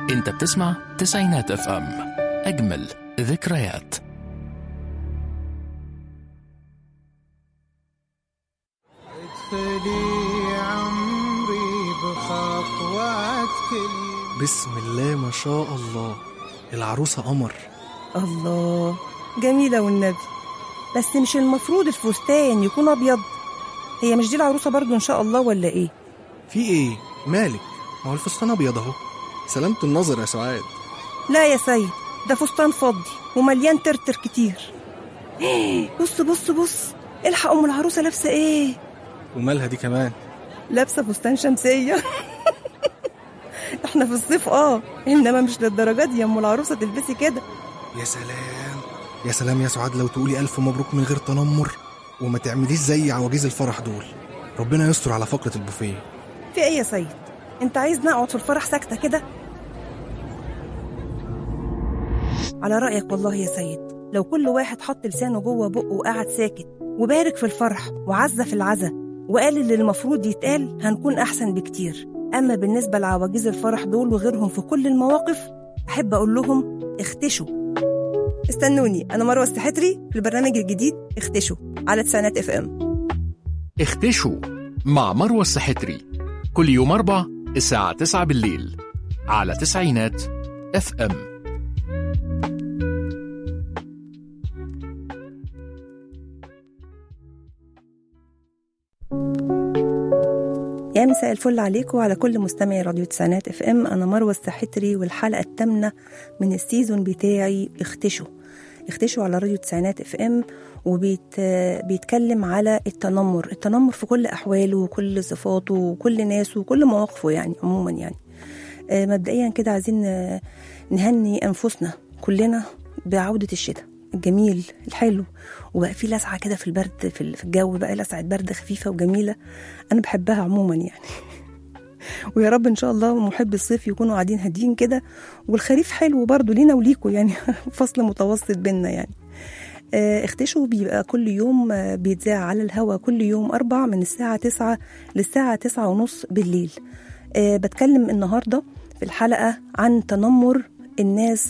انت بتسمع تسعينات اف ام اجمل ذكريات ادخلي عمري بخطوات كل بسم الله ما شاء الله العروسة قمر الله جميلة والنبي بس مش المفروض الفستان يكون أبيض هي مش دي العروسة برضو إن شاء الله ولا إيه؟ في ايه مالك ما هو الفستان ابيض اهو سلامة النظر يا سعاد لا يا سيد ده فستان فضي ومليان ترتر كتير بص بص بص الحق أم العروسة لابسة إيه؟ ومالها دي كمان لابسة فستان شمسية احنا في الصيف اه انما مش للدرجة دي يا ام العروسة تلبسي كده يا سلام يا سلام يا سعاد لو تقولي ألف مبروك من غير تنمر وما تعمليش زي عواجيز الفرح دول ربنا يستر على فقرة البوفيه في ايه يا سيد انت عايزني اقعد في الفرح ساكتة كده على رأيك والله يا سيد لو كل واحد حط لسانه جوه بقه وقعد ساكت وبارك في الفرح وعزة في العزا وقال اللي المفروض يتقال هنكون أحسن بكتير أما بالنسبة لعواجيز الفرح دول وغيرهم في كل المواقف أحب أقول لهم اختشوا استنوني أنا مروة السحتري في البرنامج الجديد اختشوا على تسعينات اف ام اختشوا مع مروة السحتري كل يوم أربع الساعة 9 بالليل على تسعينات اف ام يا مساء الفل عليكم وعلى كل مستمعي راديو تسعينات اف ام انا مروه السحتري والحلقه الثامنه من السيزون بتاعي اختشوا اختشوا على راديو تسعينات اف ام وبيت بيتكلم على التنمر التنمر في كل احواله وكل صفاته وكل ناسه وكل مواقفه يعني عموما يعني آه، مبدئيا كده عايزين آه، نهني انفسنا كلنا بعوده الشتاء الجميل الحلو وبقى في لسعه كده في البرد في ال- في الجو بقى لسعه برد خفيفه وجميله انا بحبها عموما يعني ويا رب ان شاء الله محب الصيف يكونوا قاعدين هاديين كده والخريف حلو برضه لينا وليكوا يعني فصل متوسط بينا يعني آه، اختشوا بيبقى كل يوم آه، بيتذاع على الهوا كل يوم أربع من الساعة تسعة للساعة تسعة ونص بالليل آه، بتكلم النهاردة في الحلقة عن تنمر الناس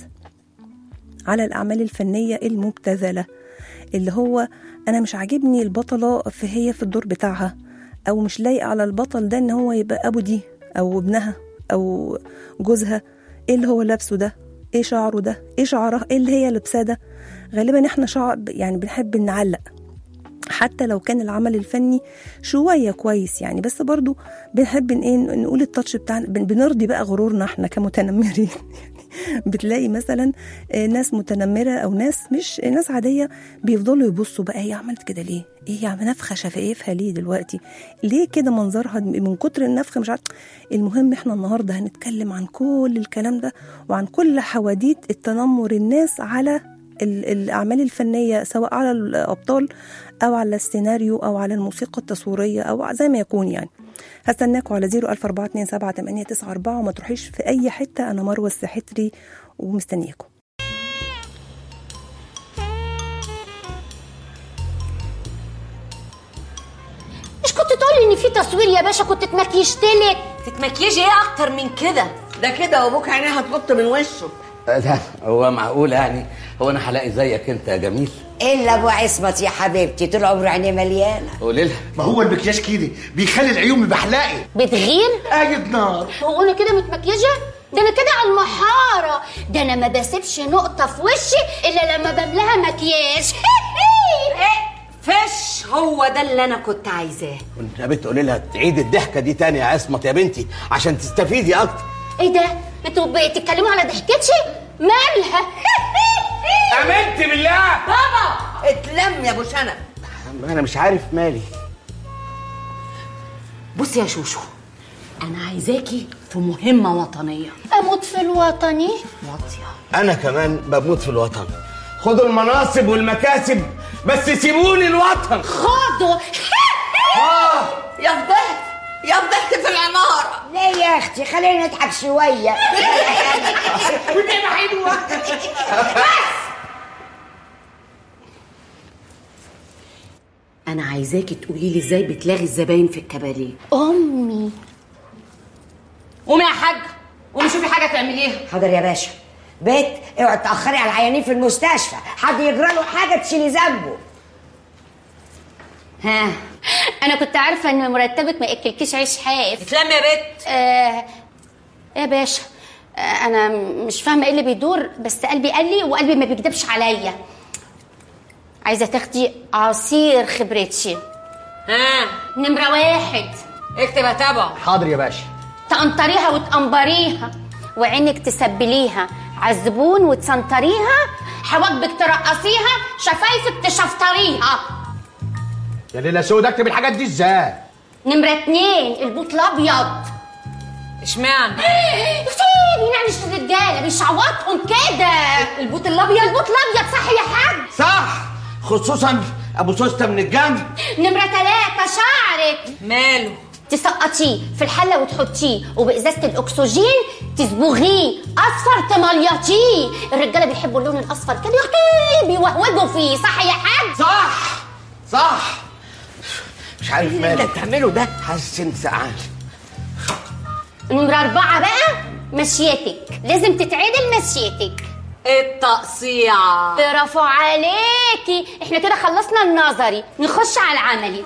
على الأعمال الفنية المبتذلة اللي هو أنا مش عاجبني البطلة فهي في الدور بتاعها أو مش لايق على البطل ده إن هو يبقى أبو دي أو ابنها أو جوزها إيه اللي هو لابسه ده إيه شعره ده إيه شعرها إيه اللي هي لابساه ده غالبا إحنا شعب يعني بنحب نعلق حتى لو كان العمل الفني شوية كويس يعني بس برضو بنحب ان ايه نقول التاتش بتاعنا بن- بنرضي بقى غرورنا احنا كمتنمرين يعني بتلاقي مثلا آه، ناس متنمرة او ناس مش ناس عادية بيفضلوا يبصوا بقى هي عملت كده ليه؟ ايه يا عم نفخة شفايفها ليه دلوقتي؟ ليه كده منظرها من كتر النفخة مش عارف المهم احنا النهارده هنتكلم عن كل الكلام ده وعن كل حواديت التنمر الناس على ال- الأعمال الفنية سواء على الأبطال أو على السيناريو أو على الموسيقى التصويرية أو زي ما يكون يعني هستناكم على 014278994 وما تروحيش في أي حتة أنا مروة السحتري ومستنياكم مش كنت تقولي ان في تصوير يا باشا كنت اتمكيشتلك تتمكيجي ايه اكتر من كده ده كده وابوك عينيه هتنط من وشه لا هو معقول يعني هو انا هلاقي زيك انت يا جميل الا ابو عصمت يا حبيبتي طول عمره عينيه مليانه قولي لها ما هو المكياج كده بيخلي العيون مبحلقه بتغير قايد نار هو انا كده متمكيجه ده انا كده على المحاره ده انا ما بسيبش نقطه في وشي الا لما بملاها مكياج فش هو ده اللي انا كنت عايزاه كنت يا بنت قولي لها تعيد الضحكه دي تاني يا عصمت يا بنتي عشان تستفيدي اكتر ايه ده انتوا بتتكلموا على ضحكتي مالها امنت بالله اتلم يا ابو شنب انا مش عارف مالي بصي يا شوشو انا عايزاكي في مهمه وطنيه اموت في الوطني واطيه انا كمان بموت في الوطن خدوا المناصب والمكاسب بس سيبوني الوطن خدوا يا فضحت يا فضحت في العماره ليه يا اختي خلينا نضحك شويه انا عايزاكي تقولي لي ازاي بتلاغي الزباين في الكباريه امي قومي يا حاج قومي شوفي حاجه تعمليها حاضر يا باشا بيت اوعي تاخري على العيانين في المستشفى حد يجرى له حاجه تشيلي ذنبه ها انا كنت عارفه ان مرتبك ما ياكلكيش عيش حاف اتلم يا بت آه يا باشا آه انا مش فاهمه ايه اللي بيدور بس قلبي قال لي وقلبي ما بيكدبش عليا عايزه تاخدي عصير خبرتي ها نمره واحد اكتب يا تبع حاضر يا باشا تقنطريها وتقنبريها وعينك تسبليها عالزبون وتسنطريها حواجبك ترقصيها شفايفك تشفطريها يا ليلى سود اكتب الحاجات دي ازاي نمرة اتنين البوط الابيض اشمعنى بينعنش الرجاله بيشعوطهم كده البوط الابيض البوط الابيض صح يا حاج صح خصوصا ابو سوسته من الجنب نمرة تلاتة شعرك ماله تسقطيه في الحلة وتحطيه وبإزازة الأكسجين تصبغيه أصفر تمليطيه الرجالة بيحبوا اللون الأصفر كده يا أختي بيوهوجوا فيه صح يا حاج؟ صح صح مش عارف ايه اللي مالك بتعمله ده حاسس اني سقعان نمرة أربعة بقى مشيتك لازم تتعدل مشيتك التقصيع برافو عليكي احنا كده خلصنا النظري نخش على العملي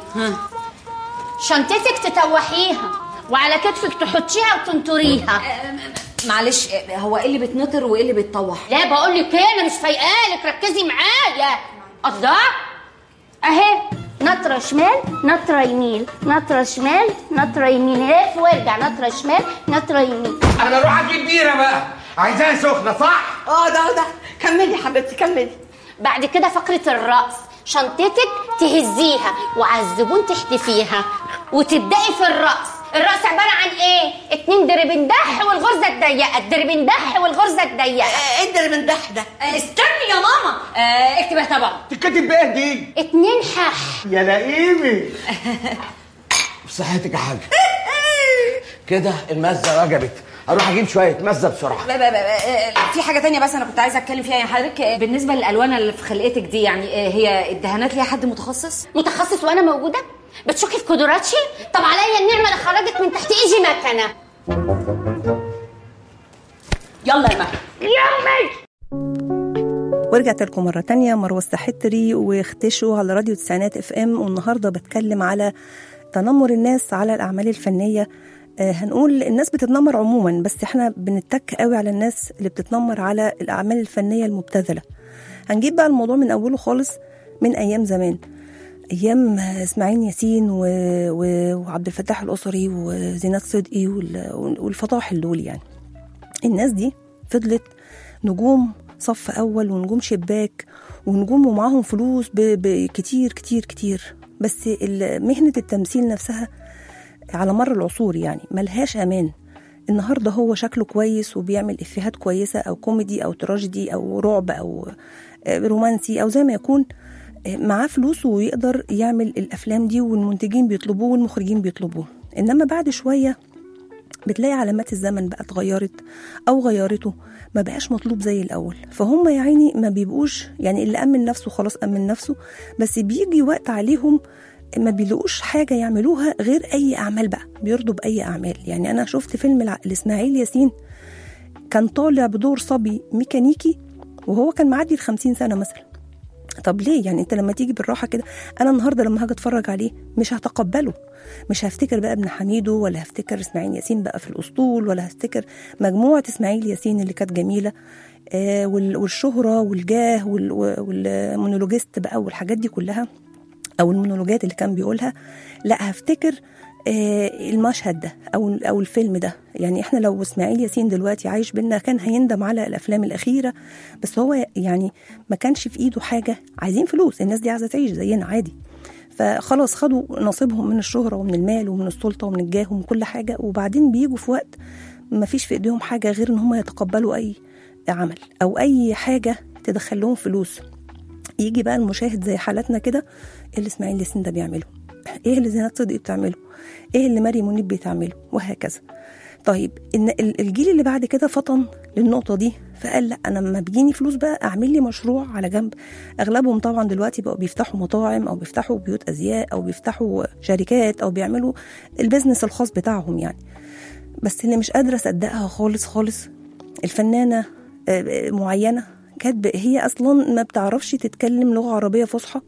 شنطتك تتوحيها وعلى كتفك تحطيها وتنطريها معلش هو ايه اللي بيتنطر وايه اللي بيتطوح لا بقول لك ايه انا مش فايقالك ركزي معايا الله اهي نطره شمال نطره يمين نطره شمال نطره يمين لف وارجع نطره شمال نطره يمين انا اروح اجيب بيره بقى عايزاها سخنه صح اه ده ده كملي يا حبيبتي كملي بعد كده فقرة الرأس شنطتك تهزيها وعلى الزبون تحدفيها وتبدأي في الرأس الرأس عبارة عن ايه؟ اتنين دربندح والغرزة الضيقة الدربندح والغرزة الضيقة ايه اللي من ده ده استني يا ماما آه اكتب يا تبع تتكتب بايه دي اتنين حح يا لئيمي بصحتك يا حاج كده المزه وجبت اروح اجيب شويه مزه بسرعه ب- ب- ب- في حاجة تانية بس أنا كنت عايزة أتكلم فيها يعني حضرتك آه، بالنسبة للألوان اللي في خلقتك دي يعني آه، هي الدهانات ليها حد متخصص؟ متخصص وانا موجودة؟ بتشكي في قدراتي؟ طب عليا النعمة اللي خرجت من تحت ايدي مكنة يلا يا مهد يلا ورجعت لكم مرة تانية مروة السحتري واختشوا على راديو تسعينات اف ام والنهاردة بتكلم على تنمر الناس على الأعمال الفنية آه هنقول الناس بتتنمر عموما بس احنا بنتك قوي على الناس اللي بتتنمر على الأعمال الفنية المبتذلة هنجيب بقى الموضوع من أوله خالص من أيام زمان أيام إسماعيل ياسين و... و... وعبد الفتاح الأسري وزينات صدقي وال... والفطاحل دول يعني الناس دي فضلت نجوم صف اول ونجوم شباك ونجوم ومعاهم فلوس ب- ب- كتير كتير كتير بس ال- مهنه التمثيل نفسها على مر العصور يعني ملهاش امان النهارده هو شكله كويس وبيعمل افيهات كويسه او كوميدي او تراجيدي او رعب او آه، رومانسي او زي ما يكون آه، معاه فلوس ويقدر يعمل الافلام دي والمنتجين بيطلبوه والمخرجين بيطلبوه انما بعد شويه بتلاقي علامات الزمن بقى اتغيرت او غيرته ما بقاش مطلوب زي الاول فهم يا عيني ما بيبقوش يعني اللي امن نفسه خلاص امن نفسه بس بيجي وقت عليهم ما بيلاقوش حاجه يعملوها غير اي اعمال بقى بيرضوا باي اعمال يعني انا شفت فيلم الع- لاسماعيل ياسين كان طالع بدور صبي ميكانيكي وهو كان معدي ال 50 سنه مثلا طب ليه يعني انت لما تيجي بالراحه كده انا النهارده لما هاجي اتفرج عليه مش هتقبله مش هفتكر بقى ابن حميدو ولا هفتكر اسماعيل ياسين بقى في الاسطول ولا هفتكر مجموعه اسماعيل ياسين اللي كانت جميله آه وال- والشهره والجاه وال- والمونولوجيست بقى والحاجات دي كلها او المونولوجات اللي كان بيقولها لا هفتكر آه، المشهد ده او او الفيلم ده يعني احنا لو اسماعيل ياسين دلوقتي عايش بينا كان هيندم على الافلام الاخيره بس هو يعني ما كانش في ايده حاجه عايزين فلوس الناس دي عايزه تعيش زينا عادي فخلاص خدوا نصيبهم من الشهره ومن المال ومن السلطه ومن الجاه ومن كل حاجه وبعدين بيجوا في وقت ما فيش في ايديهم حاجه غير ان هم يتقبلوا اي عمل او اي حاجه تدخل لهم فلوس يجي بقى المشاهد زي حالتنا كده ايه اللي اسماعيل ياسين ده بيعمله ايه اللي زينات صدقي بتعمله ايه اللي مريم منيب بتعمله وهكذا طيب إن ال- الجيل اللي بعد كده فطن للنقطة دي فقال لا أنا لما بيجيني فلوس بقى أعمل لي مشروع على جنب أغلبهم طبعا دلوقتي بقوا بيفتحوا مطاعم أو بيفتحوا بيوت أزياء أو بيفتحوا شركات أو بيعملوا البيزنس الخاص بتاعهم يعني بس اللي مش قادره اصدقها خالص خالص الفنانه آه، معينه كانت ب- هي اصلا ما بتعرفش تتكلم لغه عربيه فصحى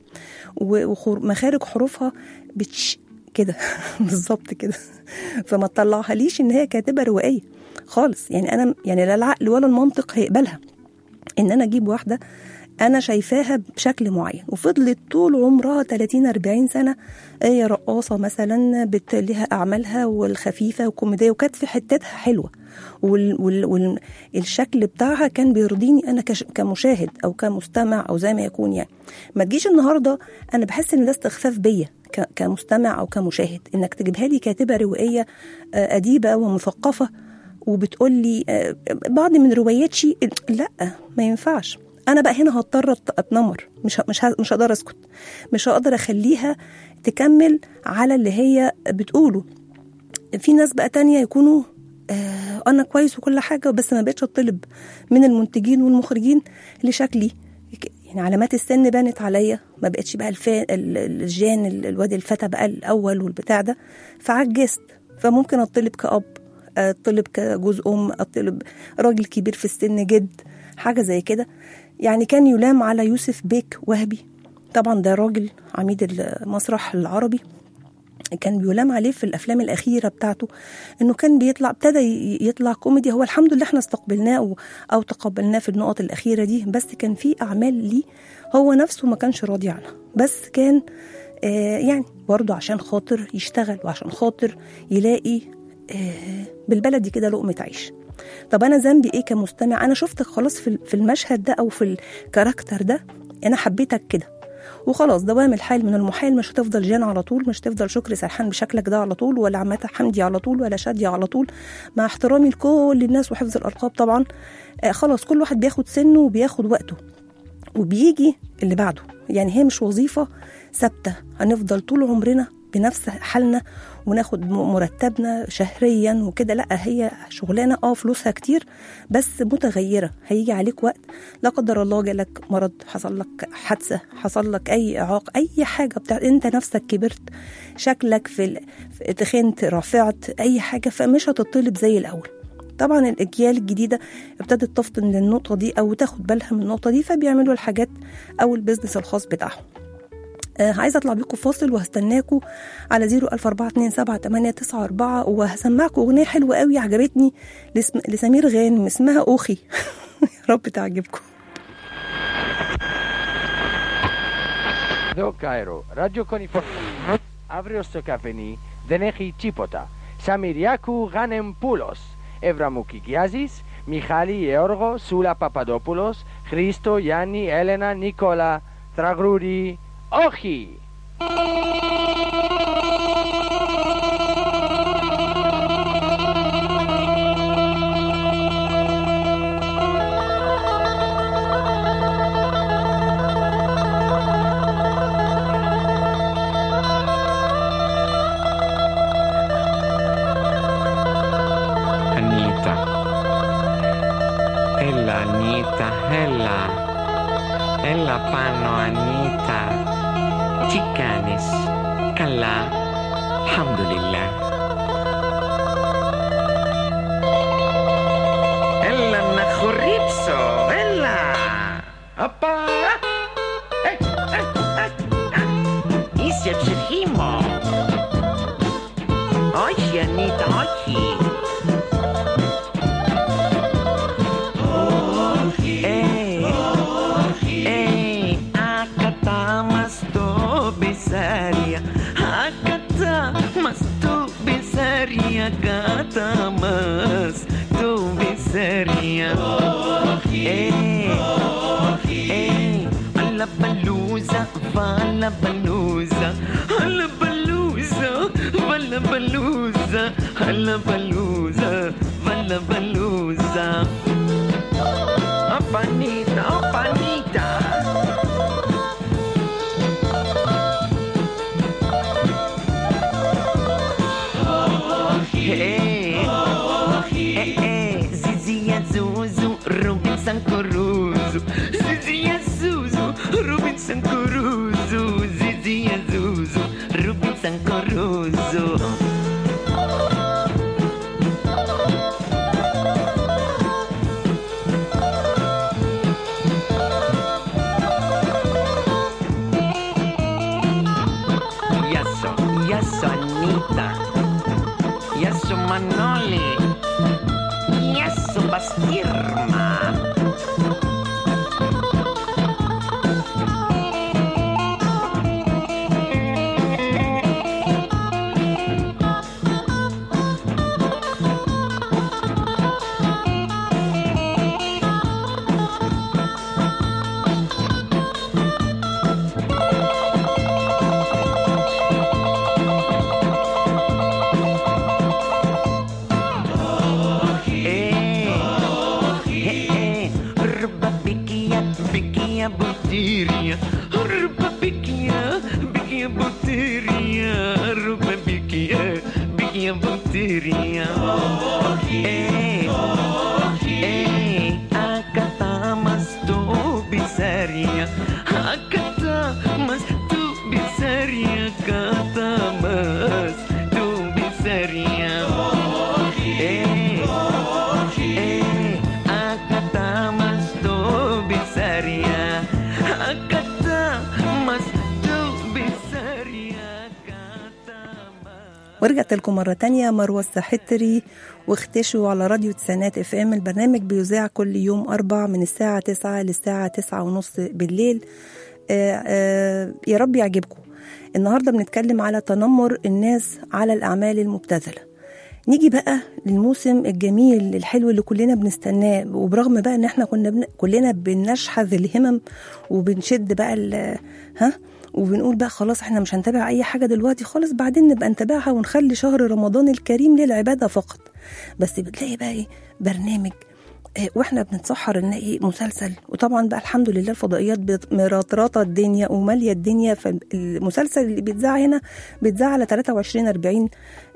ومخارج حروفها بتش كده بالظبط كده فما تطلعها ليش ان هي كاتبه روائيه خالص يعني انا يعني لا العقل ولا المنطق هيقبلها ان انا اجيب واحده انا شايفاها بشكل معين وفضلت طول عمرها 30 40 سنه هي رقاصه مثلا بت لها اعمالها والخفيفه والكوميديه وكانت في حتتها حلوه وال وال وال الشكل بتاعها كان بيرضيني انا كش كمشاهد او كمستمع او زي ما يكون يعني ما تجيش النهارده انا بحس ان ده استخفاف بيا ك- كمستمع او كمشاهد انك تجيبها لي كاتبه روائيه آه، اديبه ومثقفه وبتقول لي آه، بعض من رواياتي لا ما ينفعش انا بقى هنا هضطر أت- اتنمر مش ه- مش ه- مش هقدر اسكت مش هقدر اخليها تكمل على اللي هي بتقوله في ناس بقى تانية يكونوا آه انا كويس وكل حاجه بس ما بقتش اطلب من المنتجين والمخرجين لشكلي يعني علامات السن بانت عليا ما بقتش بقى الفا... ال- ال- الجان ال- الواد الفتى بقى الاول والبتاع ده فعجزت فممكن اطلب كأب اطلب كجوز ام اطلب راجل كبير في السن جد حاجه زي كده يعني كان يلام على يوسف بيك وهبي طبعا ده راجل عميد المسرح العربي كان بيلام عليه في الافلام الاخيره بتاعته انه كان بيطلع ابتدى ي- يطلع كوميدي هو الحمد لله احنا استقبلناه او, أو تقبلناه في النقط الاخيره دي بس كان في اعمال ليه هو نفسه ما كانش راضي عنها بس كان آه يعني برضه عشان خاطر يشتغل وعشان خاطر يلاقي آه بالبلدي كده لقمه عيش طب انا ذنبي ايه كمستمع انا شفتك خلاص في في المشهد ده او في الكاركتر ده انا حبيتك كده وخلاص دوام الحال من المحال مش هتفضل جان على طول مش هتفضل شكري سرحان بشكلك ده على طول ولا عماتة حمدي على طول ولا شادية على طول مع احترامي لكل الناس وحفظ الألقاب طبعا آه خلاص كل واحد بياخد سنه وبياخد وقته وبيجي اللي بعده يعني هي مش وظيفة ثابتة هنفضل طول عمرنا بنفس حالنا وناخد م- مرتبنا شهريا وكده لا هي شغلانه اه فلوسها كتير بس متغيره هيجي عليك وقت لا قدر الله جالك مرض حصل لك حادثه حصل لك اي اعاق اي حاجه بتاع انت نفسك كبرت شكلك في, ال... في تخنت رفعت اي حاجه فمش هتطلب زي الاول طبعا الاجيال الجديده ابتدت تفطن للنقطه دي او تاخد بالها من النقطه دي فبيعملوا الحاجات او البيزنس الخاص بتاعهم آه عايزه اطلع بيكم فاصل وهستناكم على 014278994 وهسمعكم اغنيه حلوه قوي عجبتني لسم... لسمير غانم اسمها اوخي يا رب تعجبكم Εδώ Κάιρο, ραδιοκονιφορία. Αύριο στο καφενή δεν έχει τίποτα. Σαμιριάκου Γανεμπούλος, Εύραμου Κικιάζης, Μιχάλη Εώργο, Σούλα Παπαδόπουλος, Χρήστο Γιάννη Έλενα Νίκολα, Τραγρούδι, όχι! Anita. Έλα, Ανίτα, έλα. Έλα πάνω, Ανίτα. Τι κάνεις, καλά, Αλχαμδουλιλlah. Έλα να χορύψω, έλα. Απα. Ε, ε, ε, ε. Είσαι ψυχή μου. Όχι, Ανίτα, όχι. Hey, akata mas to bisaria, akata mas to bisaria, akata mas to bisaria. Hey, hey, alla baluza, vala baluza, alla baluza, vala baluza, alla baluza, vala baluza. Up Anita, up Anita. Hey, hey, hey, Zizia Zuzu, Robinson Crusoe. Zizia Zuzu, Robinson Crusoe. Zizia Zuzu, Robinson Crusoe. Yasu Manoli. Yasu Bastirma. Rba bikia, bikia butiria. Rba bikia, bikia butiria. Rba bikia, bikia butiria. Eh, eh, akata mas tu bisaria. Akata mas tu bisaria. Kata mas tu bisaria. Eh, eh, akata mas tu bisaria. Akata mas tu bisaria. ورجعت لكم مرة تانية مروة الساحتري واختشوا على راديو تسعينات اف ام البرنامج بيذاع كل يوم أربع من الساعة تسعة للساعة تسعة ونص بالليل آه آه يا رب يعجبكم النهاردة بنتكلم على تنمر الناس على الأعمال المبتذلة نيجي بقى للموسم الجميل الحلو اللي كلنا بنستناه وبرغم بقى ان احنا كنا بن... كلنا بنشحذ الهمم وبنشد بقى ال... ها وبنقول بقى خلاص احنا مش هنتابع اي حاجه دلوقتي خالص بعدين نبقى نتابعها ونخلي شهر رمضان الكريم للعباده فقط بس بتلاقي بقى ايه برنامج آه، واحنا بنتسحر نلاقي مسلسل وطبعا بقى الحمد لله الفضائيات بت- مرطرطه الدنيا وماليه الدنيا فالمسلسل اللي بيتذاع هنا بيتذاع على 23 40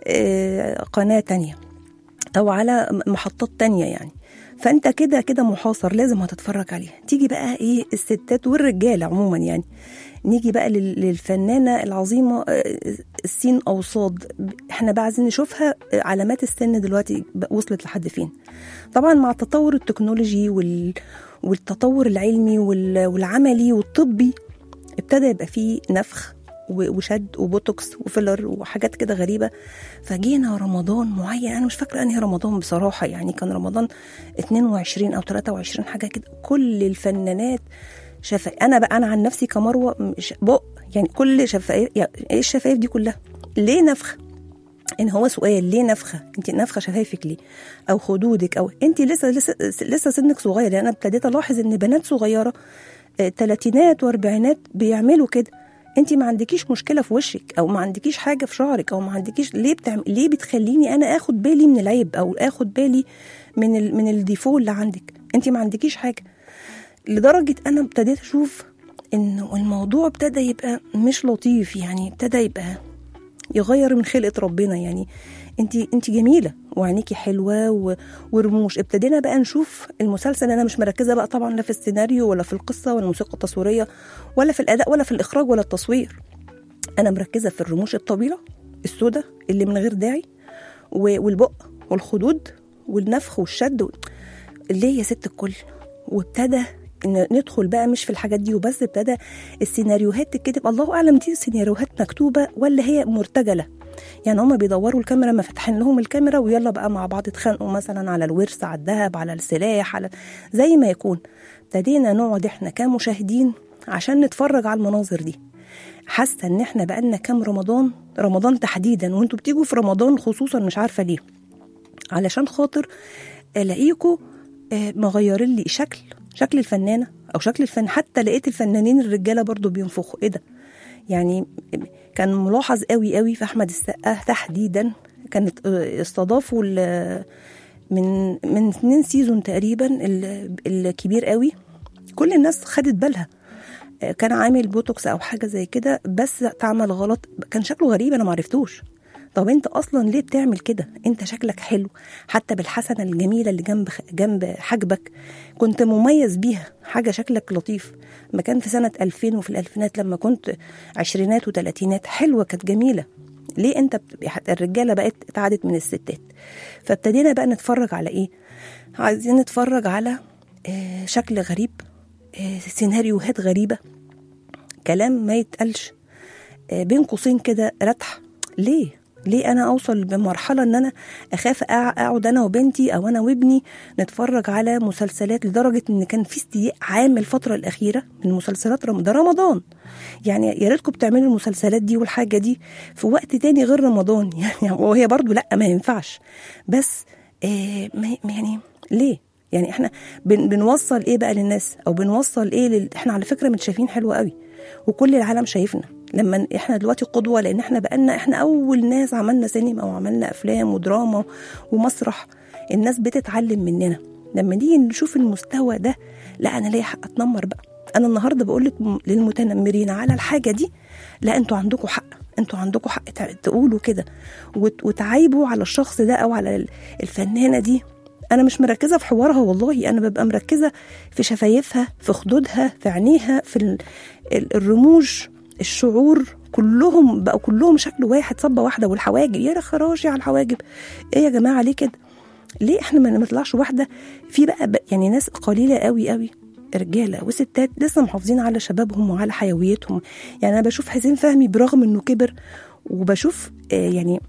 آه، قناه تانية او على محطات تانية يعني فانت كده كده محاصر لازم هتتفرج عليها تيجي بقى ايه الستات والرجال عموما يعني نيجي بقى لل- للفنانه العظيمه آه، السين او صاد احنا بقى عايزين نشوفها آه، علامات السن دلوقتي بقى وصلت لحد فين طبعا مع التطور التكنولوجي وال والتطور العلمي وال- والعملي والطبي ابتدى يبقى فيه نفخ و- وشد وبوتوكس وفيلر وحاجات كده غريبه فجينا رمضان معين انا مش فاكره انهي رمضان بصراحه يعني كان رمضان 22 او 23 حاجه كده كل الفنانات شفا انا بقى انا عن نفسي كمروه مش بق يعني كل شفايف يعني ايه الشفايف دي كلها ليه نفخه ان هو سؤال ليه نفخه انت نفخه شفايفك ليه او خدودك او انت لسه لسه لسه سنك صغير يعني انا ابتديت الاحظ ان بنات صغيره آه، تلاتينات واربعينات بيعملوا كده انت ما عندكيش مشكله في وشك او ما عندكيش حاجه في شعرك او ما عندكيش ليه بتعمل ليه بتخليني انا اخد بالي من العيب او اخد بالي من ال... من الديفو اللي عندك انت ما عندكيش حاجه لدرجه انا ابتديت اشوف انه الموضوع ابتدى يبقى مش لطيف يعني ابتدى يبقى يغير من خلقه ربنا يعني انت انت جميله وعينيكي حلوه و... ورموش ابتدينا بقى نشوف المسلسل انا مش مركزه بقى طبعا لا في السيناريو ولا في القصه ولا الموسيقى التصويريه ولا في الاداء ولا في الاخراج ولا التصوير انا مركزه في الرموش الطويله السوداء اللي من غير داعي و... والبق والخدود والنفخ والشد و... ليه يا ست الكل وابتدى إن ندخل بقى مش في الحاجات دي وبس ابتدى السيناريوهات تتكتب الله اعلم دي سيناريوهات مكتوبه ولا هي مرتجله يعني هما بيدوروا الكاميرا ما فاتحين لهم الكاميرا ويلا بقى مع بعض اتخانقوا مثلا على الورث على الذهب على السلاح على زي ما يكون ابتدينا نقعد احنا كمشاهدين عشان نتفرج على المناظر دي حاسه ان احنا بقالنا كام رمضان رمضان تحديدا وانتوا بتيجوا في رمضان خصوصا مش عارفه ليه علشان خاطر الاقيكوا آه، مغيرين لي شكل شكل الفنانه او شكل الفن حتى لقيت الفنانين الرجاله برضو بينفخوا ايه ده يعني كان ملاحظ قوي قوي في احمد السقا تحديدا كانت آه، استضافوا ال- من من اتنين سيزون تقريبا ال- الكبير قوي كل الناس خدت بالها آه، كان عامل بوتوكس او حاجه زي كده بس اتعمل غلط كان شكله غريب انا معرفتوش طب انت اصلا ليه بتعمل كده انت شكلك حلو حتى بالحسنه الجميله اللي جنب جنب حاجبك كنت مميز بيها حاجه شكلك لطيف ما كان في سنه 2000 وفي الالفينات لما كنت عشرينات وثلاثينات حلوه كانت جميله ليه انت بت- الرجاله بقت اتعدت من الستات فابتدينا بقى نتفرج على ايه عايزين نتفرج على آه، شكل غريب آه، سيناريوهات غريبه كلام ما يتقالش آه، بين قوسين كده رتح ليه ليه انا اوصل بمرحله ان انا اخاف أع- اقعد انا وبنتي او انا وابني نتفرج على مسلسلات لدرجه ان كان في استياء عام الفتره الاخيره من مسلسلات رمضان ده رمضان يعني يا ريتكم بتعملوا المسلسلات دي والحاجه دي في وقت تاني غير رمضان يعني وهي برضو لا ما ينفعش بس آه ما ما يعني ليه يعني احنا بن بنوصل ايه بقى للناس او بنوصل ايه لل... احنا على فكره متشافين حلو قوي وكل العالم شايفنا لما احنا دلوقتي قدوه لان احنا بقالنا احنا اول ناس عملنا سينما وعملنا افلام ودراما ومسرح الناس بتتعلم مننا لما نيجي نشوف المستوى ده لا انا ليا حق اتنمر بقى انا النهارده بقول لك للمتنمرين على الحاجه دي لا انتوا عندكم حق انتوا عندكم حق تع- تقولوا كده وت- وتعايبوا على الشخص ده او على ال- الفنانه دي انا مش مركزه في حوارها والله انا ببقى مركزه في شفايفها في خدودها في عينيها في ال- ال- الرموش الشعور كلهم بقوا كلهم شكل واحد صبه واحده والحواجب يا خراشي على الحواجب ايه يا جماعه ليه كده ليه احنا ما نطلعش واحده في بقى, بقى يعني ناس قليله قوي قوي رجاله وستات لسه محافظين على شبابهم وعلى حيويتهم يعني انا بشوف حسين فهمي برغم انه كبر وبشوف آه يعني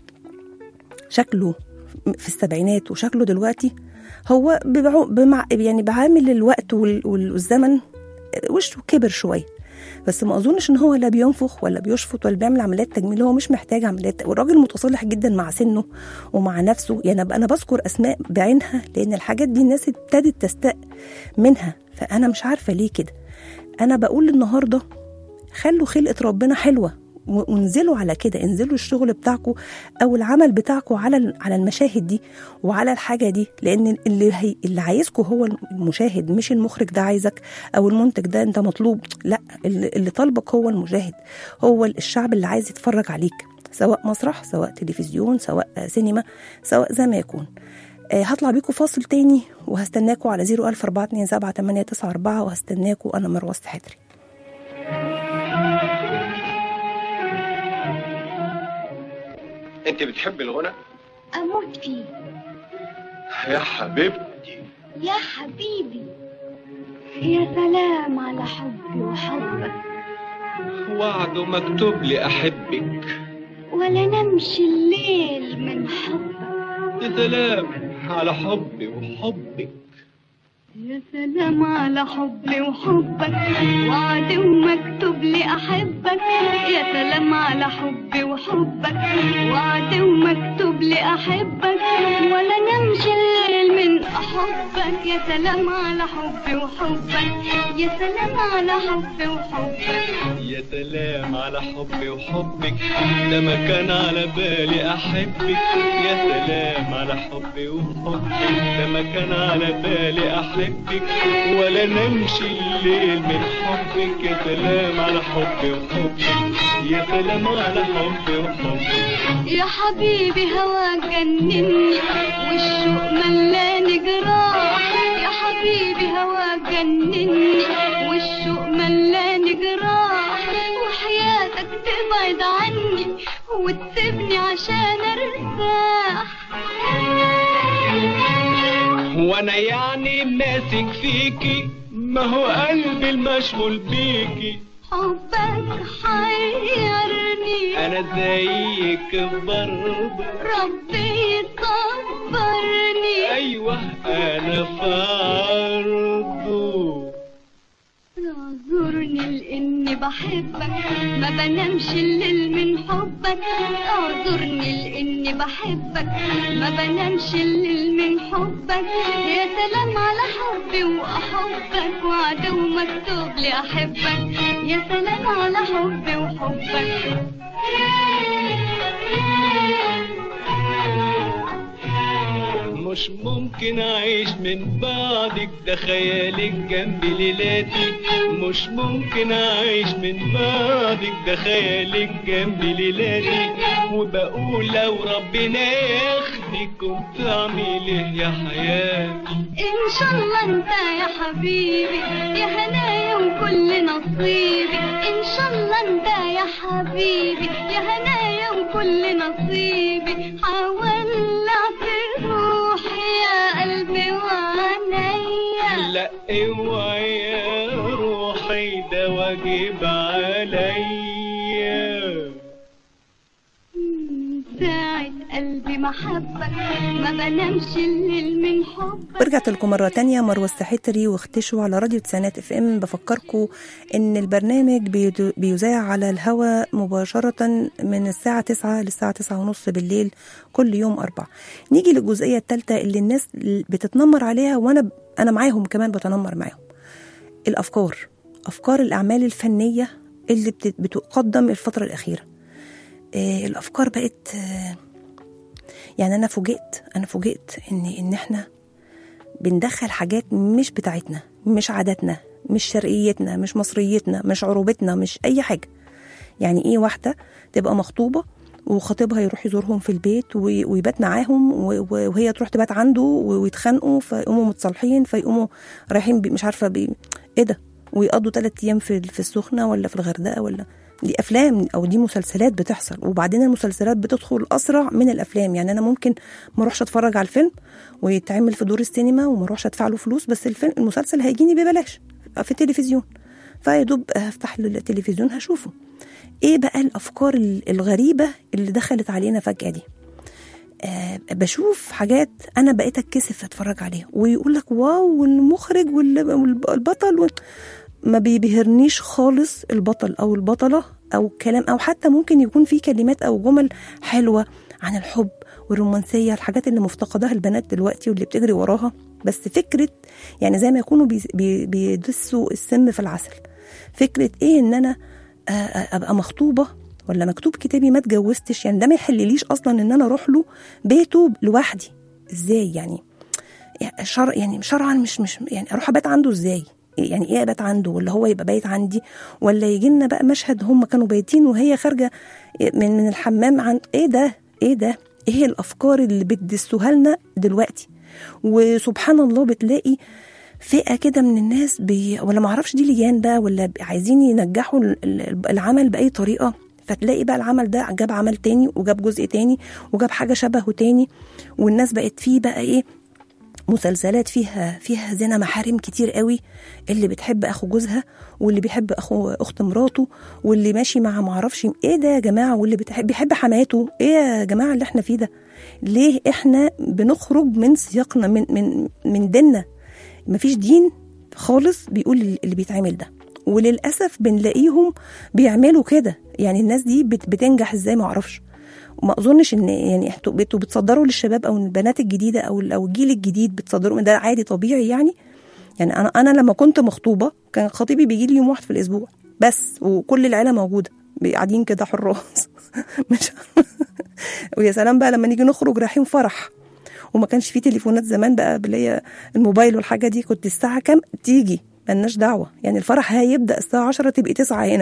شكله في السبعينات وشكله دلوقتي هو ببعو بمع يعني بعامل الوقت وال- وال- والزمن وشه كبر شويه بس ما اظنش ان هو لا بينفخ ولا بيشفط ولا بيعمل عمليات تجميل هو مش محتاج عمليات والراجل متصالح جدا مع سنه ومع نفسه يعني انا بذكر اسماء بعينها لان الحاجات دي الناس ابتدت تستاء منها فانا مش عارفه ليه كده انا بقول النهارده خلوا خلقه ربنا حلوه و- وانزلوا على كده انزلوا الشغل بتاعكم او العمل بتاعكم على ال- على المشاهد دي وعلى الحاجه دي لان اللي هي اللي عايزكم هو المشاهد مش المخرج ده عايزك او المنتج ده انت مطلوب لا اللي اللي طالبك هو المشاهد هو الشعب اللي عايز يتفرج عليك سواء مسرح سواء تلفزيون سواء سينما سواء زي ما يكون آه، هطلع بيكم فاصل تاني وهستناكم على 01427 وهستناكم انا مروه حتري انت بتحب الغنى أموت فيه يا حبيبتي يا حبيبي يا سلام على حبي وحبك وعد مكتوب لي احبك ولا نمشي الليل من حبك يا سلام على حبي وحبك يا سلام على حبي وحبك وعد ومكتوب لي أحبك يا سلام على حبي وحبك وعد ومكتوب لي أحبك ولا نمشي الليل من أحبك يا سلام على حبي وحبك يا سلام على حبي وحبك يا سلام على حبي وحبك ده ما كان على بالي احبك يا سلام على حبي وحبك ده ما كان على بالي احبك ولا نمشي الليل من حبك يا سلام على حبي وحبك يا سلام على حبي وحبك يا حبيبي هواك جنني والشوق ملاني جراح يا حبيبي هواك جنني والشوق ملاني جراح وحياتك تبعد عني وتسيبني عشان ارتاح وانا يعني ماسك فيكي ما هو قلبي المشغول بيكي حبك حيرني انا زيك برضه ربي يصبرني ايوه انا فرضه اعذرني لاني بحبك ما بنامش الليل من حبك اعذرني لاني بحبك ما بنامش الليل من حبك يا سلام على حبي واحبك وعدو مكتوب لي احبك يا سلام على حبي وحبك مش ممكن اعيش من بعدك ده خيالك جنب ليلاتي مش ممكن اعيش من بعدك ده خيالك جنب ليلاتي وبقول لو ربنا ياخدك كنت اعمل ايه يا حياتي ان شاء الله انت يا حبيبي يا هنايا وكل نصيبي ان شاء الله انت يا حبيبي يا هنايا وكل نصيبي حولعت روحي يا قلبي وعينيا لا اوعي يا روحي ده واجب عليا ساعة حبك ما بنامش الليل من حبك ورجعت لكم مرة تانية مروة السحتري واختشوا على راديو تسعينات اف ام بفكركم ان البرنامج بيدو- بيذاع على الهواء مباشرة من الساعة 9 للساعة 9 ونص بالليل كل يوم أربع نيجي للجزئية الثالثة اللي الناس بتتنمر عليها وانا انا معاهم كمان بتنمر معاهم الافكار افكار الاعمال الفنية اللي بت- بتقدم الفترة الأخيرة آه، الافكار بقت آه، يعني انا فوجئت انا فوجئت ان ان احنا بندخل حاجات مش بتاعتنا مش عاداتنا مش شرقيتنا مش مصريتنا مش عروبتنا مش اي حاجه يعني ايه واحده تبقى مخطوبه وخطيبها يروح يزورهم في البيت وي- ويبات معاهم و- و- وهي تروح تبات عنده و- ويتخانقوا فيقوموا متصالحين فيقوموا رايحين بي- مش عارفه بي ايه ده ويقضوا ثلاث ايام في في السخنه ولا في الغردقه ولا دي افلام او دي مسلسلات بتحصل وبعدين المسلسلات بتدخل اسرع من الافلام يعني انا ممكن ما اروحش اتفرج على الفيلم ويتعمل في دور السينما وما اروحش ادفع له فلوس بس الفيلم المسلسل هيجيني ببلاش في التلفزيون فيا دوب هفتح التلفزيون هشوفه ايه بقى الافكار ال- الغريبه اللي دخلت علينا فجاه دي آه بشوف حاجات انا بقيت اتكسف اتفرج عليها ويقول لك واو والمخرج وال- والبطل وال- ما بيبهرنيش خالص البطل او البطله او كلام او حتى ممكن يكون في كلمات او جمل حلوه عن الحب والرومانسيه الحاجات اللي مفتقداها البنات دلوقتي واللي بتجري وراها بس فكره يعني زي ما يكونوا بي- بي- بيدسوا السم في العسل فكره ايه ان انا آه، آه، ابقى مخطوبه ولا مكتوب كتابي ما اتجوزتش يعني ده ما يحلليش اصلا ان انا اروح له بيته لوحدي ازاي يعني يعني شرع يعني شرعا مش مش يعني اروح ابات عنده ازاي يعني ايه ابات عنده ولا هو يبقى بايت عندي ولا يجي لنا بقى مشهد هم كانوا بايتين وهي خارجه من من الحمام عن ايه ده ايه ده ايه الافكار اللي بتدسوها لنا دلوقتي وسبحان الله بتلاقي فئه كده من الناس بي ولا معرفش دي لجان بقى ولا عايزين ينجحوا ال- ال- العمل باي طريقه فتلاقي بقى العمل ده جاب عمل تاني وجاب جزء تاني وجاب حاجه شبهه تاني والناس بقت فيه بقى ايه مسلسلات فيها فيها زنا محارم كتير قوي اللي بتحب اخو جوزها واللي بيحب اخو اخت مراته واللي ماشي مع معرفش ايه ده يا جماعه واللي بتحب بيحب حماته ايه يا جماعه اللي احنا فيه ده ليه احنا بنخرج من سياقنا من من من ديننا مفيش دين خالص بيقول اللي بيتعمل ده وللاسف بنلاقيهم بيعملوا كده يعني الناس دي بت- بتنجح ازاي ما اعرفش وما اظنش ان يعني انتوا بتوا بتصدروا للشباب او البنات الجديده او او الجيل الجديد بتصدروا ده عادي طبيعي يعني يعني انا انا لما كنت مخطوبه كان خطيبي بيجي لي يوم واحد في الاسبوع بس وكل العيله موجوده قاعدين كده حراس مش ويا سلام بقى لما نيجي نخرج رايحين فرح وما كانش فيه تليفونات زمان بقى اللي هي الموبايل والحاجه دي كنت الساعه كام تيجي ملناش دعوه يعني الفرح هيبدا الساعه 10 تبقي 9 هنا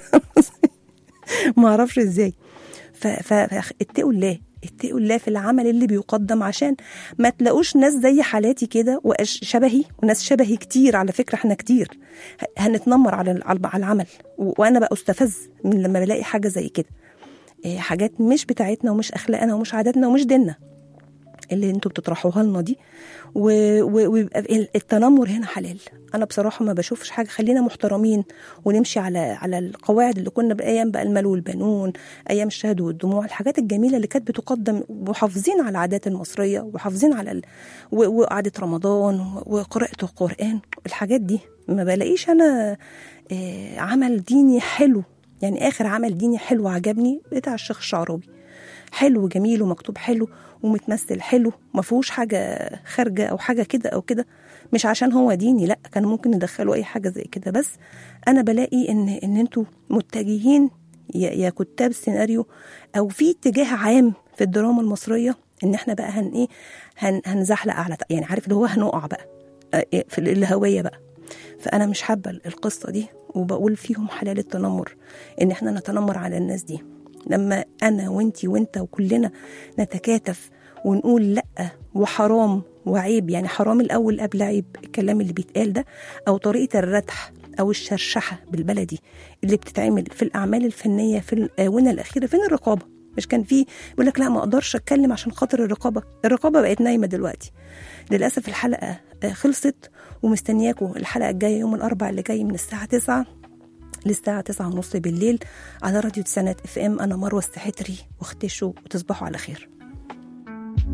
ما اعرفش ازاي ف- ف- فاتقوا الله اتقوا الله في العمل اللي بيقدم عشان ما تلاقوش ناس زي حالاتي كده وشبهي وناس شبهي كتير على فكره احنا كتير ه- هنتنمر على ال- على العمل و- وانا بقى استفز من لما بلاقي حاجه زي كده إيه، حاجات مش بتاعتنا ومش اخلاقنا ومش عاداتنا ومش ديننا اللي انتوا بتطرحوها لنا دي و- و- ويبقى ال- التنمر هنا حلال انا بصراحه ما بشوفش حاجه خلينا محترمين ونمشي على على القواعد اللي كنا بايام بقى المال والبنون ايام الشهد والدموع الحاجات الجميله اللي كانت بتقدم محافظين على العادات المصريه ومحافظين على ال... و- وقعده رمضان و- وقراءه القران الحاجات دي ما بلاقيش انا آه، عمل ديني حلو يعني اخر عمل ديني حلو عجبني بتاع الشيخ الشعراوي حلو جميل ومكتوب حلو ومتمثل حلو ما فيهوش حاجه خارجه او حاجه كده او كده مش عشان هو ديني لا كان ممكن ندخلوا اي حاجه زي كده بس انا بلاقي ان ان انتوا متجهين يا يا كتاب سيناريو او في اتجاه عام في الدراما المصريه ان احنا بقى هن ايه هن هنزحلق اعلى يعني عارف اللي هو هنقع بقى آه، إيه، في الهويه بقى فانا مش حابه القصه دي وبقول فيهم حلال التنمر ان احنا نتنمر على الناس دي لما انا وانتي وانت وكلنا نتكاتف ونقول لا وحرام وعيب يعني حرام الاول قبل عيب الكلام اللي بيتقال ده او طريقه الردح او الشرشحه بالبلدي اللي بتتعمل في الاعمال الفنيه في الاونه الاخيره فين الرقابه مش كان في يقول لك لا ما اقدرش اتكلم عشان خاطر الرقابه الرقابه بقت نايمه دلوقتي للاسف الحلقه آه، خلصت ومستنياكم الحلقه الجايه يوم الاربعاء اللي جاي من الساعه 9 للساعة تسعة ونص بالليل على راديو تسعينات اف ام أنا مروة السحتري واختشوا وتصبحوا على خير